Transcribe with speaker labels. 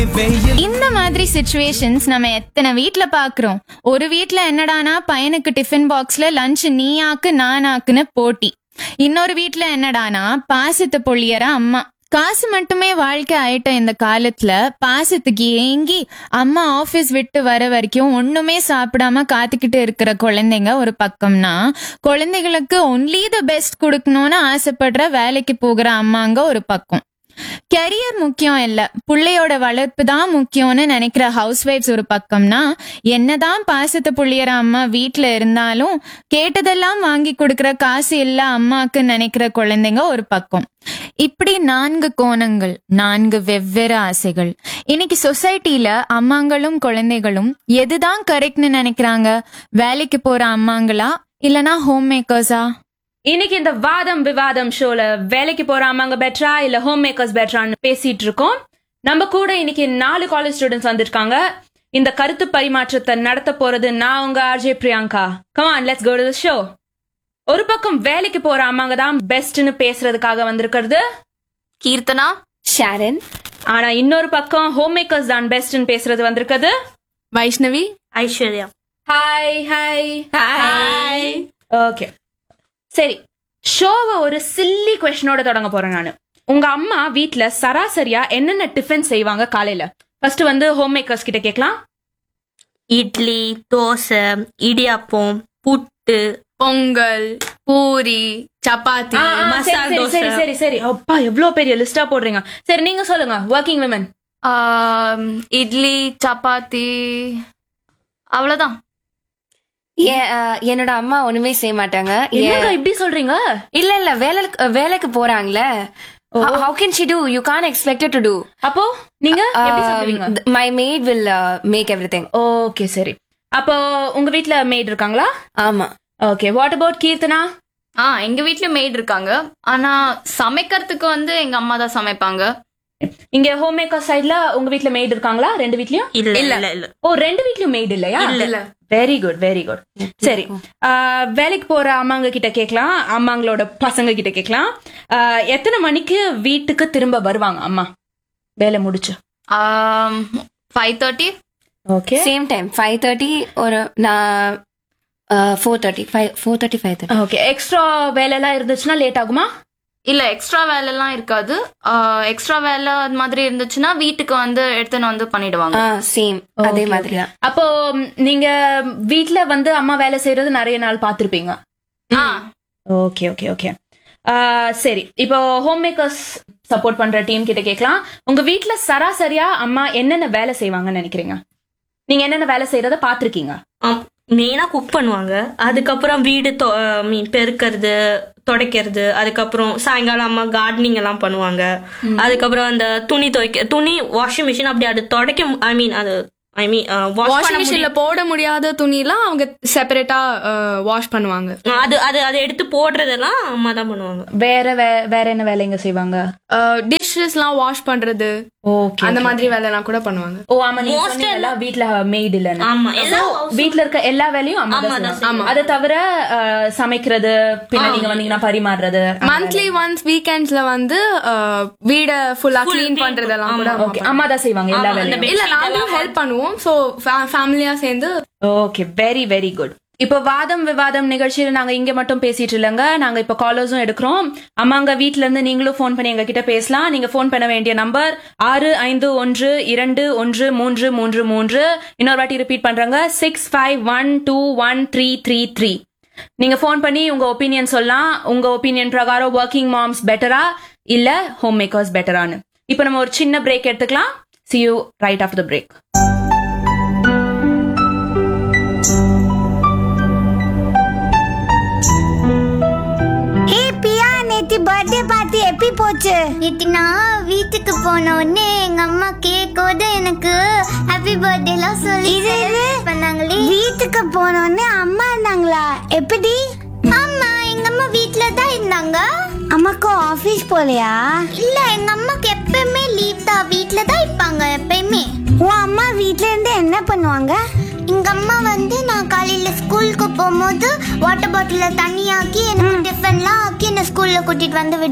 Speaker 1: வெயில்
Speaker 2: இந்த மாதிரி சுச்சுவேஷன்ஸ் நம்ம எத்தனை வீட்ல பாக்குறோம் ஒரு வீட்ல என்னடானா பையனுக்கு டிஃபன் பாக்ஸ்ல லஞ்ச் நீ ஆக்கு நான் ஆக்குன்னு போட்டி இன்னொரு வீட்ல என்னடானா பாசத்தை பொழியற அம்மா காசு மட்டுமே வாழ்க்கை ஆயிட்ட இந்த காலத்துல பாசத்துக்கு ஏங்கி அம்மா ஆபீஸ் விட்டு வர வரைக்கும் ஒண்ணுமே சாப்பிடாம காத்துக்கிட்டு இருக்கிற குழந்தைங்க ஒரு பக்கம்னா குழந்தைகளுக்கு ஒன்லி த பெஸ்ட் கொடுக்கணும்னு ஆசைப்படுற வேலைக்கு போகிற அம்மாங்க ஒரு பக்கம் கெரியர் முக்கியம் இல்ல புள்ளையோட வளர்ப்பு தான் முக்கியம்னு நினைக்கிற ஹவுஸ் ஒய்ஃப்ஸ் ஒரு பக்கம்னா என்னதான் பாசத்தை புள்ளியற அம்மா வீட்ல இருந்தாலும் கேட்டதெல்லாம் வாங்கி கொடுக்கற காசு இல்ல அம்மாக்கு நினைக்கிற குழந்தைங்க ஒரு பக்கம் இப்படி நான்கு கோணங்கள் நான்கு வெவ்வேறு ஆசைகள் இன்னைக்கு சொசைட்டில அம்மாங்களும் குழந்தைகளும் எதுதான் கரெக்ட்னு நினைக்கிறாங்க வேலைக்கு போற அம்மாங்களா இல்லனா ஹோம் மேக்கர்ஸா
Speaker 3: இன்னைக்கு இந்த வாதம் விவாதம் ஷோல வேலைக்கு போற அம்மாங்க பெட்டரா இல்ல ஹோம் மேக்கர்ஸ் பெட்டரான்னு பேசிட்டு இருக்கோம் நம்ம கூட இன்னைக்கு நாலு காலேஜ் ஸ்டூடெண்ட்ஸ் வந்திருக்காங்க இந்த கருத்து பரிமாற்றத்தை நடத்த போறது நான் உங்க RJ Priyanka come on let's go to show ஒரு பக்கம் வேலைக்கு போற அம்மாங்க தான் பெஸ்ட்னு பேசுறதுக்காக வந்திருக்கிறது
Speaker 4: கீர்த்தனா
Speaker 5: ஷாரன்
Speaker 3: ஆனா இன்னொரு பக்கம் ஹோம் மேக்கர்ஸ் தான் பெஸ்ட்னு பேசுறது வந்திருக்கிறது
Speaker 4: Vaishnavi Aishwarya
Speaker 3: hi hi hi okay சரி ஷோவை ஒரு சில்லி கொஸ்டினோட தொடங்க போறேன் நான் உங்க அம்மா வீட்ல சராசரியா என்னென்ன டிஃபன் செய்வாங்க காலையில ஃபர்ஸ்ட் வந்து ஹோம் மேக்கர்ஸ் கிட்ட கேட்கலாம்
Speaker 4: இட்லி தோசை இடியாப்பம் புட்டு
Speaker 6: பொங்கல் பூரி சப்பாத்தி
Speaker 3: ஆ, ஆ, சரி,
Speaker 6: மசால்
Speaker 3: சரி,
Speaker 6: தோசை
Speaker 3: சரி சரி சரி அப்பா எவ்வளவு பெரிய லிஸ்டா போடுறீங்க சரி நீங்க சொல்லுங்க ஒர்க்கிங் விமன்
Speaker 6: ஆம், இட்லி சப்பாத்தி அவ்வளவுதான்
Speaker 5: ஏ- அஹ், என்னோட அம்மா ஒண்ணுமே செய்ய மாட்டாங்க ஏ-
Speaker 3: என்னங்க இப்படி சொல்றீங்க
Speaker 5: இல்ல இல்ல வேலைக்கு வேலைக்கு போறாங்களே how can she do you can expect to do
Speaker 3: அப்போ நீங்க எப்படி சொல்லுவீங்க
Speaker 5: my maid will make everything
Speaker 3: okay சரி அப்போ உங்க வீட்ல மேட் இருக்காங்களா
Speaker 5: ஆமா
Speaker 3: ஓகே வாட் அபவுட் கீர்த்தனா
Speaker 6: ஆ எங்க வீட்லயும் மெய்ட் இருக்காங்க ஆனா சமைக்கிறதுக்கு வந்து எங்க அம்மா தான் சமைப்பாங்க
Speaker 3: இங்க ஹோம் மேக்கர் சைடுல உங்க வீட்ல மேட் இருக்காங்களா ரெண்டு வீட்லயும்
Speaker 4: இல்ல இல்ல இல்ல
Speaker 3: ஓ ரெண்டு வீட்லயும் மேட் இல்லையா
Speaker 6: இல்ல
Speaker 3: வெரி குட் வெரி குட் சரி ஆஹ், வேலைக்கு போற அம்மாங்க கிட்ட கேட்கலாம் அம்மாங்களோட பசங்க கிட்ட கேட்கலாம் ஆஹ், எத்தனை மணிக்கு வீட்டுக்கு திரும்ப வருவாங்க அம்மா வேலை முடிச்சு
Speaker 6: five thirty
Speaker 3: okay
Speaker 5: same time five thirty ஒரு நான் four thirty five four thirty five thirty
Speaker 3: okay extra வேலை எல்லாம் இருந்துச்சுன்னா லேட் ஆகுமா
Speaker 6: இல்ல எக்ஸ்ட்ரா வேலை எல்லாம் இருக்காது எக்ஸ்ட்ரா வேலை அது மாதிரி இருந்துச்சுன்னா வீட்டுக்கு வந்து எடுத்துன்னு வந்து பண்ணிடுவாங்க
Speaker 5: ஆ சேம் அதே மாதிரி தான்
Speaker 3: அப்போ ம், நீங்க வீட்ல வந்து அம்மா வேலை செய்யறது நிறைய நாள் பார்த்திருப்பீங்க
Speaker 6: ஆ
Speaker 3: ஓகே ஓகே ஓகே சரி இப்போ ஹோம் மேக்கர்ஸ் சப்போர்ட் பண்ற டீம் கிட்ட கேட்கலாம் உங்க வீட்ல சராசரியா அம்மா என்னென்ன வேலை செய்வாங்கன்னு நினைக்கிறீங்க நீங்க என்னென்ன வேலை செய்யறத பாத்திருக்கீங்க
Speaker 4: மெயினா குக் பண்ணுவாங்க அதுக்கப்புறம் வீடு மீன் பெருக்கிறது துடைக்கிறது அதுக்கப்புறம் சாயங்காலம் அம்மா கார்டனிங் எல்லாம் பண்ணுவாங்க அதுக்கப்புறம் அந்த துணி துவைக்க துணி வாஷிங் மிஷின் அப்படி அது துடைக்க ஐ மீன் அது ஐ மீன் வாஷ்
Speaker 7: வாஷிங் மிஷின்ல போட முடியாத துணிலாம் அவங்க செப்பரேட்டா வாஷ் பண்ணுவாங்க
Speaker 4: அது அது அதை எடுத்து போடுறதெல்லாம் அம்மா தான் பண்ணுவாங்க
Speaker 3: வேற வே- வேற என்ன வேலைங்க செய்வாங்க
Speaker 7: டிஷ்ஷஸ்லாம் வாஷ் பண்றது
Speaker 3: ஓகே
Speaker 7: அந்த மாதிரி வேலைலாம் கூட பண்ணுவாங்க
Speaker 3: ஓ ஆமா நீங்க சொன்னீங்கல்ல வீட்ல மெய்ட் இல்லன்னு
Speaker 4: ஆமா எல்லா
Speaker 3: வீட்ல இருக்க எல்லா வேலையும் அம்மா தான் செய்வாங்க. அதை தவிர அஹ், சமைக்கிறது பின்ன நீங்க வந்தீங்கன்னா பரிமாறுறது
Speaker 7: மந்த்லி ஒன்ஸ் வீக்கெண்ட்ஸ்ல வந்து அஹ், வீட ஃபுல்லா க்ளீன் பண்றதெல்லாம் கூட அம்மா
Speaker 3: ஓகே அம்மா தான் செய்வாங்க எல்லா வேலையும்
Speaker 7: பண்ணுவாங்க. இல்ல நாங்களும் ஹெல்ப் பண்ணுவோம் சோ ஃபேமிலியா சேர்ந்து
Speaker 3: ஓகே வெரி வெரி குட் இப்போ வாதம் விவாதம் நிகழ்ச்சியில நாங்க இங்க மட்டும் பேசிட்டு இல்லைங்க நாங்க இப்ப காலர்ஸும் எடுக்கிறோம் அம்மாங்க வீட்ல இருந்து நீங்களும் ஃபோன் பண்ணி எங்க கிட்ட பேசலாம் நீங்க ஃபோன் பண்ண வேண்டிய நம்பர் ஆறு ஐந்து ஒன்று இரண்டு ஒன்று மூன்று மூன்று மூன்று இன்னொரு வாட்டி ரிப்பீட் பண்றாங்க six five one two one three three three நீங்க ஃபோன் பண்ணி உங்க ஒப்பீனியன் சொல்லலாம் உங்க ஒப்பீனியன் பிரகாரம் ஒர்க்கிங் மாம்ஸ் பெட்டரா இல்ல ஹோம் மேக்கர்ஸ் பெட்டரான்னு இப்போ நம்ம ஒரு சின்ன பிரேக் எடுத்துக்கலாம் see you right of the break
Speaker 8: hey Piya நேத்தி பர்த்டே பார்ட்டி எப்படி போச்சு
Speaker 9: நேத்து நான் வீட்டுக்கு போன உடனே எங்க அம்மா கேக்கோட எனக்கு ஹாப்பி பர்த்டேலாம் சொல்லி
Speaker 8: இது இது?
Speaker 9: celebrate பண்ணாங்களே
Speaker 8: வீட்டுக்கு போனோடனே அம்மா இருந்தாங்களா எப்படி
Speaker 9: ஆமா எங்க அம்மா வீட்ல தான் இருந்தாங்க
Speaker 8: அம்மாக்கு ஆபீஸ் போலையா
Speaker 9: இல்ல எங்க அம்மாக்கு எப்பவுமே லீவ் தான் வீட்ல தான் இருப்பாங்க எப்பயுமே
Speaker 8: உன் அம்மா வீட்ல இருந்து என்ன பண்ணுவாங்க
Speaker 9: எங்க அம்மா வந்து நான் காலையில ஸ்கூலுக்கு போகும்போது வாட்டர் பாட்டில தண்ணி ஆக்கி எனக்கு டிஃபன்லாம் ஆக்கி என்ன ஸ்கூல்ல கூட்டிட்டு வந்து விடுவாங்க